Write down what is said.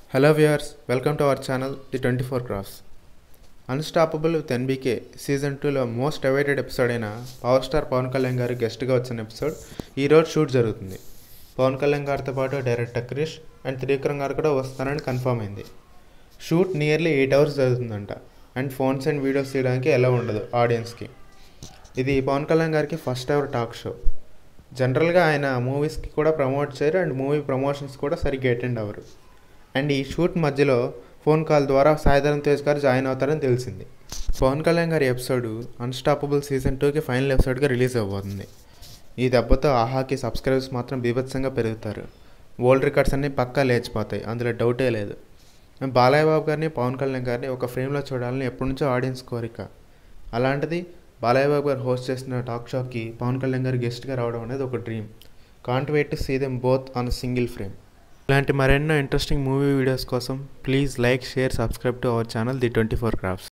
hello viewers welcome to our channel the twenty four crafts unstoppable with NBK season టూలో most awaited episode అయిన power star Pawan Kalyan garu గెస్ట్గా వచ్చిన episode ఈరోజు shoot జరుగుతుంది పవన్ కళ్యాణ్ గారితో పాటు డైరెక్టర్ క్రిష్ అండ్ త్రివిక్రమ్ గారు కూడా వస్తారని కన్ఫర్మ్ అయింది షూట్ నియర్లీ ఎయిట్ అవర్స్ జరుగుతుందంట అండ్ ఫోన్స్ అండ్ వీడియోస్ తీయడానికి ఎలా ఉండదు ఆడియన్స్కి ఇది పవన్ కళ్యాణ్ గారికి ఫస్ట్ ఎవర్ టాక్ షో జనరల్గా ఆయన మూవీస్కి కూడా ప్రమోట్ చేయరు అండ్ మూవీ ప్రమోషన్స్ కూడా సరిగ్గా అటెండ్ అవ్వరు అండ్ ఈ షూట్ మధ్యలో ఫోన్ కాల్ ద్వారా సాయిధరం తేజ్ గారు జాయిన్ అవుతారని తెలిసింది పవన్ కళ్యాణ్ గారి ఎపిసోడ్ అన్స్టాపబుల్ సీజన్ టూకి ఫైనల్ ఎపిసోడ్గా రిలీజ్ అవ్వబోతుంది ఈ దెబ్బతో ఆహాకి సబ్స్క్రైబర్స్ మాత్రం బీభత్సంగా పెరుగుతారు వరల్డ్ రికార్డ్స్ అన్నీ పక్కా లేచిపోతాయి అందులో డౌటే లేదు బాలయ్య బాబు గారిని పవన్ కళ్యాణ్ గారిని ఒక ఫ్రేమ్లో చూడాలని ఎప్పటి నుంచో ఆడియన్స్ కోరిక అలాంటిది బాలయ్య బాబు గారు హోస్ట్ చేసిన టాక్ షోకి పవన్ కళ్యాణ్ గారు గెస్ట్గా రావడం అనేది ఒక dream can't wait to see them both on single frame ఇలాంటి మరెన్నో ఇంట్రెస్టింగ్ మూవీ వీడియోస్ కోసం please like share subscribe to our channel the twenty four crafts